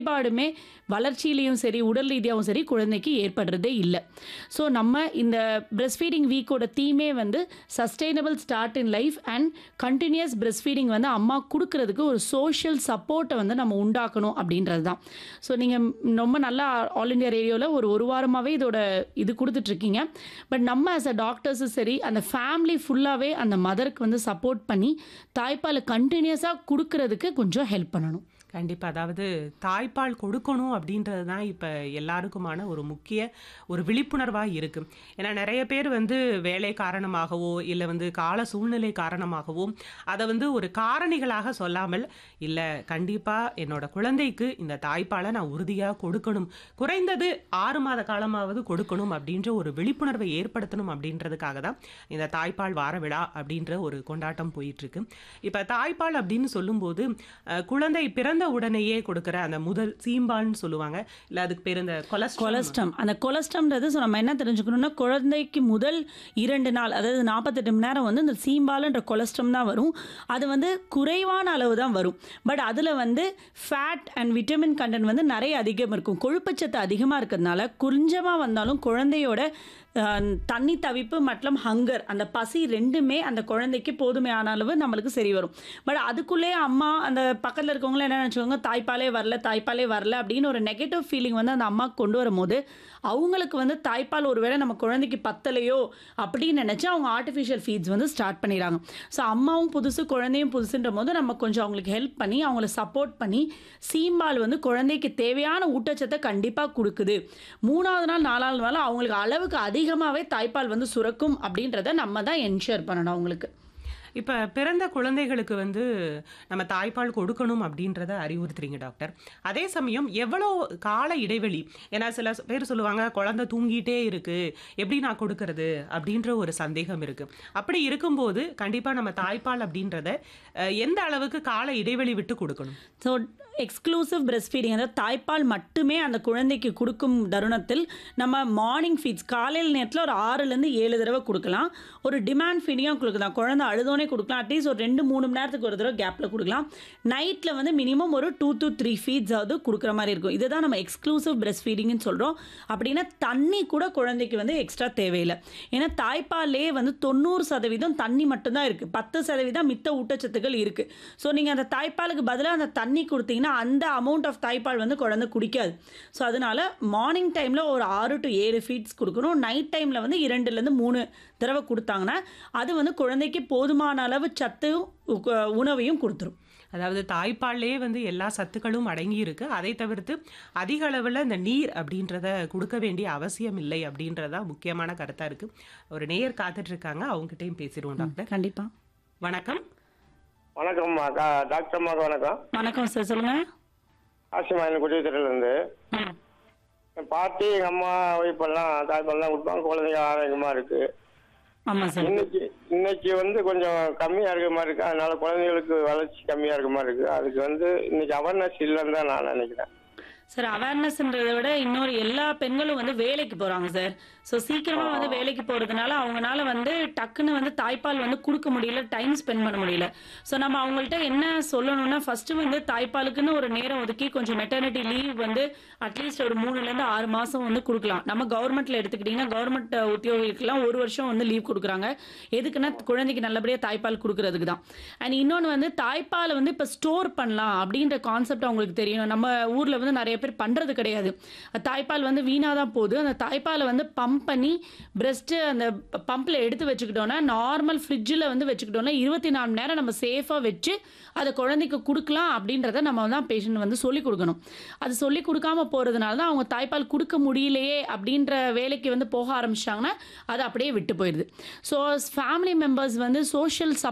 குறைபாடுமே வளர்ச்சியிலயும் சரி, உடல் ரீதியாவும் சரி குழந்தைக்கு ஏற்படுறதே இல்ல. ஸோ நம்ம இந்த பிரெஸ்ட் ஃபீடிங் வீக்கோட தீமே வந்து sustainable start in life and continues breast feeding வந்து அம்மா குடுக்குறதுக்கு ஒரு சோஷியல் சப்போர்ட்ட வந்து நம்ம உண்டாக்கணும் அப்படின்றது தான். ஸோ நீங்க ரொம்ப நல்லா ஆல் இந்தியா ரேடியோல ஒரு 1 வாரமாவே இதோட இது குடுத்துட்ருக்கீங்க. பட் நம்ம ஆஸ் அ டாக்டர்ஸும் சரி, அந்த ஃபேமிலி ஃபுல்லாவே அந்த மதருக்கு வந்து சப்போர்ட் பண்ணி, தாய்ப்பால கன்டினியூஸா குடுக்குறதுக்கு கொஞ்சம் ஹெல்ப் பண்ணணும். கண்டிப்பா. அதாவது தாய்ப்பால் கொடுக்கணும் அப்படின்றது தான் இப்ப எல்லாருக்குமான ஒரு முக்கிய ஒரு விழிப்புணர்வா இருக்கு. ஏன்னா நெறைய பேர் வந்து வேலை காரணமாகவோ, இல்ல வந்து கால சூழ்நிலை காரணமாகவோ, அத வந்து ஒரு காரணிகளாக சொல்லாமல், இல்ல கண்டிப்பா என்னோட குழந்தைக்கு இந்த தாய்ப்பால நான் உறுதியா கொடுக்கணும். குறைந்தது 6 மாத காலமாவது கொடுக்கணும் அப்படின்ற ஒரு விழிப்புணர்வை ஏற்படுத்தணும் அப்படின்றதுக்காக தான் இந்த தாய்ப்பால் வார விழா அப்படின்ற ஒரு கொண்டாட்டம் போயிட்டுருக்கு. இப்ப தாய்ப்பால் அப்படின்னு சொல்லும்போது, அ குழந்தை பிறந்த உடனேயே கொடுக்கிற அந்த முதல் சீம்பால்ன்னு சொல்லுவாங்க. இல்ல அதுக்கு பேரு இந்த கொலஸ்ட்ரம். கொலஸ்ட்ரம். அந்த கொலஸ்ட்ரம்ன்றது ஸோ நம்ம என்ன தெரிஞ்சுக்கணும்னா, குழந்தைக்கு முதல் 2 நாள் அதாவது 48 மணி நேரம் வந்து இந்த சீம்பால்ன்ற கொலஸ்ட்ரம் தான் வரும். அது வந்து குறைவான அளவு தான் வரும். பட் அதுல வந்து ஃபேட் அண்ட் விட்டமின் கன்டென்ட் வந்து நெறைய அதிகம் இருக்கும். கொழுப்புச்சத்து அதிகமா இருக்கிறதுனால, கொஞ்சமா வந்தாலும் குழந்தையோட அ தண்ணி தவிப்பு மற்றும் ஹங்கர் அந்த பசி 2மே அந்த குழந்தைக்கு போதுமையான அளவு நம்மளுக்கு சரி வரும். பட் அதுக்குள்ளேயே அம்மா அந்த பக்கத்துல இருக்கவங்கலாம் என்ன நெனச்சுக்குவாங்க, தாய்ப்பாலே வரல, தாய்ப்பாலே வரல அப்படின்னு ஒரு நெகட்டிவ் ஃபீலிங் வந்து அந்த அம்மாக்கு கொண்டு வரும்போது, அவங்களுக்கு வந்து தாய்ப்பால் ஒரு வேளை நம்ம குழந்தைக்கு பத்தலையோ அப்படின்னு நெனச்சு அவங்க ஆர்ட்டிஃபிஷியல் ஃபீட்ஸ் வந்து ஸ்டார்ட் பண்ணிறாங்க. ஸோ அம்மாவும் புதுசு, குழந்தையும் புதுசுன்றபோது நம்ம கொஞ்சம் அவங்களுக்கு ஹெல்ப் பண்ணி, அவங்கள சப்போர்ட் பண்ணி, சீம்பால் வந்து குழந்தைக்கு தேவையான ஊட்டச்சத்த கண்டிப்பா குடுக்குது. 3வது நாள், 4வது நாள் அவங்களுக்கு அளவுக்கு அதிகமாவே தாய்ப்பால் வந்து சுரக்கும் அப்படின்றத நம்ம தான் என்ஷூர் பண்ணணும் அவங்களுக்கு. இப்ப பிறந்த குழந்தைகளுக்கு வந்து நம்ம தாய்ப்பால் கொடுக்கணும் அப்படின்றத அறிவுறுத்துறீங்க டாக்டர். அதே சமயம் எவ்வளோ கால இடைவெளி? ஏன்னா சில பேர் சொல்லுவாங்க, குழந்தை தூங்கிட்டே இருக்கு. எப்படி நான் கொடுக்கறது? அப்படின்ற ஒரு சந்தேகம் இருக்கு. அப்படி இருக்கும்போது, கண்டிப்பா நம்ம தாய்ப்பால் அப்படின்றத அ எந்த அளவுக்கு கால இடைவெளி விட்டு கொடுக்கணும்? ஸோ எக்ஸ்க்ளூசிவ் பிரெஸ்ட் ஃபீடிங் அதாவது தாய்ப்பால் மட்டுமே அந்த குழந்தைக்கு குடுக்கும் தருணத்தில், நம்ம மார்னிங் ஃபீட்ஸ் காலையில நேரத்துல ஒரு 6லேருந்து 7 தடவ குடுக்கலாம். ஒரு டிமாண்ட் ஃபீடிங்கா குடுக்கலாம். குழந்தை அழுதோனே குடுக்கலாம். அட்லீஸ்ட் ஒரு 2, 3 மணி நேரத்துக்கு ஒரு தடவ கேப்ல குடுக்கலாம். நைட்ல வந்து மினிமம் ஒரு 2-3 ஃபீட்ஸ் ஆவது குடுக்குற மாரி இருக்கும். இதுதான் நம்ம எக்ஸ்க்ளூசிவ் பிரெஸ்ட் ஃபீடிங்ன்னு சொல்றோம். அப்படின்னா தண்ணி கூட குழந்தைக்கு வந்து எக்ஸ்ட்ரா தேவையில்ல. ஏன்னா தாய்ப்பால்லயே வந்து 90% தண்ணி மட்டும் தான் இருக்கு. 10% மித்த ஊட்டச்சத்துக்கள் இருக்கு. ஸோ நீங்க அந்த தாய்ப்பாலுக்கு பதிலா அந்த தண்ணி குடுத்தீங்கன்னா, அந்த அமௌண்ட் ஆஃப் தாய்ப்பால் வந்து குழந்தை குடிக்காது. ஸோ அதனால மார்னிங் டைம்ல ஒரு 6-7 ஃபீட்ஸ் குடுக்கணும். நைட் டைம்ல வந்து 2லேருந்து 3 தடவ குடுத்தாங்கன்னா, அது வந்து குழந்தைக்கு போதுமான அளவு சத்தும், உ உணவையும் குடுத்துரும். அதாவது தாய்ப்பால்லயே வந்து எல்லா சத்துக்களும் அடங்கி இருக்கு. அதை தவிர்த்து அதிக அளவுல இந்த நீர் அப்படின்றத குடுக்க வேண்டிய அவசியம் இல்லை அப்படின்றது தான் முக்கியமான கருத்தா இருக்கு. ஒரு நேயர் காத்துட்டு இருக்காங்க. அவங்ககிட்டயும் பேசிருவோம் ம். டாக்டர். கண்டிப்பா. வணக்கம். வணக்கம்மா கா டாக்டர் அம்மாவுக்கு வணக்கம் வணக்கம் சார். சொல்லுங்க. ஆசிமாயின் குடியிருக்கிறதுலேருந்து ம். என் பாட்டி எங்கள் அம்மா ஒய்ஃபெல்லாம் தாய்ப்பால்லாம் கொடுப்பாங்க குழந்தைங்க ஆரோக்கியமாக இருக்கு ஆமா சார். இன்னைக்கு இன்னைக்கு வந்து கொஞ்சம் கம்மியாக இருக்க மாதிரி இருக்கு அதனால குழந்தைகளுக்கு வளர்ச்சி கம்மியாக இருக்க மாதிரி இருக்கு அதுக்கு வந்து இன்னைக்கு அவேர்னஸ் இல்லைன்னு தான் நான் நினைக்கிறேன் சார் அவேர்னஸ்ன்றத விட இன்னொரு எல்லா பெண்களும் வந்து வேலைக்கு போறாங்க சார். ஸோ சீக்கிரமா வந்து வேலைக்கு போறதுனால அவங்கனால வந்து டக்குன்னு வந்து தாய்ப்பால் வந்து குடுக்க முடியல. டைம் ஸ்பெண்ட் பண்ண முடியல. ஸோ நம்ம அவங்கள்ட்ட என்ன சொல்லணும்னா, ஃபர்ஸ்ட்டு வந்து தாய்ப்பாலுக்குன்னு ஒரு நேரம் ஒதுக்கி கொஞ்சம் மெட்டர்னிட்டி லீவ் வந்து அட்லீஸ்ட் ஒரு 3லேருந்து 6 மாசம் வந்து குடுக்கலாம். நம்ம கவர்மெண்ட்ல எடுத்துக்கிட்டீங்கன்னா, கவர்மெண்ட் உத்தியோகிகளுக்கெல்லாம் 1 வருஷம் வந்து லீவ் குடுக்குறாங்க. எதுக்குன்னா குழந்தைக்கு நல்லபடியா தாய்ப்பால் குடுக்குறதுக்கு தான். அண்ட் இன்னொன்னு வந்து தாய்ப்பால வந்து இப்ப ஸ்டோர் பண்ணலாம் அப்படின்ற கான்செப்ட் அவங்களுக்கு தெரியும். நம்ம ஊர்ல வந்து நெறைய பேர் பண்றது கிடையாது. தாய்ப்பால் வந்து வீணா தான் போகுது. அந்த தாய்ப்பால வந்து பம்ப் பண்ணி பிரெஸ்ட் அந்த பம்ப்ல எடுத்து வச்சுக்கிட்டோம்னா, நார்மல் ஃப்ரிட்ஜ்ல வந்து வச்சுக்கிட்டோம்னா 24 மணி நேரம் நம்ம சேஃபா வச்சு அத குழந்தைக்கு குடுக்கலாம் அப்படின்றத நம்ம தான் பேஷண்ட் வந்து சொல்லிக் குடுக்கணும். அது சொல்லிக் குடுக்காம போறதுனால தான் அவங்க தாய்ப்பால் குடுக்க முடியலையே அப்படின்ற வேலைக்கு வந்து போக ஆரம்பிச்சுட்டாங்கன்னா, அது அப்படியே விட்டு போயிருது. ஸோ ஃபேமிலி மெம்பர்ஸ் வந்து சோஷியல் சப்